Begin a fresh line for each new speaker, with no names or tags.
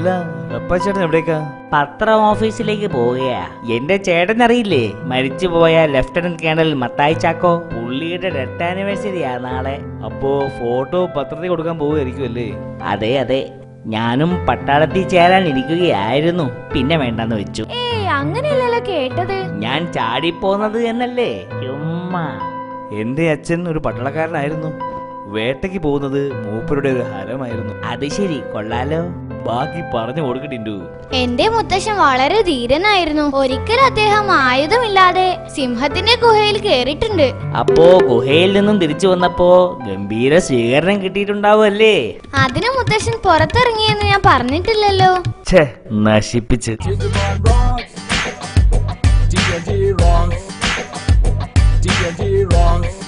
അല്ല അപ്പാച്ചേട്ടൻ എവിടേക്കാ
പത്രം ഓഫീസിലേക്ക് പോവുകയാ എന്റെ ചേട്ടൻ അറിയില്ലേ മരിച്ചുപോയ ലെഫ്റ്റനന്റ് കേണൽ മത്തായി ചാക്കോ പുള്ളിയുടെ ഡെത്ത് ആനിവേഴ്സറിയാ നാളെ
അപ്പോ ഫോട്ടോ പത്രത്തിൽ കൊടുക്കാൻ പോവുമായിരിക്കും അല്ലേ
അതെ അതെ ഞാനും പട്ടാളത്തിൽ ചേരാൻ ഇരിക്കുകയായിരുന്നു പിന്നെ വേണ്ടെന്ന് വെച്ചു
ഏയ് അങ്ങനെയല്ലല്ലോ കേട്ടത്
ഞാൻ ചാടിപ്പോന്നത് എന്നല്ലേ ചുമ്മാ
എന്റെ അച്ഛൻ ഒരു പട്ടാളക്കാരനായിരുന്നു വേട്ടയ്ക്ക് പോകുന്നത് മൂപ്പരുടെ ഒരു ഹരമായിരുന്നു
അത് ശരി കൊള്ളാലോ
ബാക്കി പറഞ്ഞു കൊടുക്കട്ടിൻഡു
എന്റെ മുത്തശ്ശൻ വളരെ ധീരനായിരുന്നു ഒരിക്കൽ അദ്ദേഹം ആയുധമില്ലാതെ സിംഹത്തിന്റെ ഗുഹയിൽ കേറിയിട്ടുണ്ട്
അപ്പോ ഗുഹയിൽ നിന്നും തിരിച്ചു വന്നപ്പോ ഗംഭീര സ്വീകരണം കിട്ടിയിട്ടുണ്ടാവുമല്ലേ
അതിന് മുത്തശ്ശൻ പുറത്തിറങ്ങിയെന്ന് ഞാൻ പറഞ്ഞിട്ടില്ലല്ലോ
ഛേ നശിപ്പിച്ച്
D&D rocks. D&D rocks.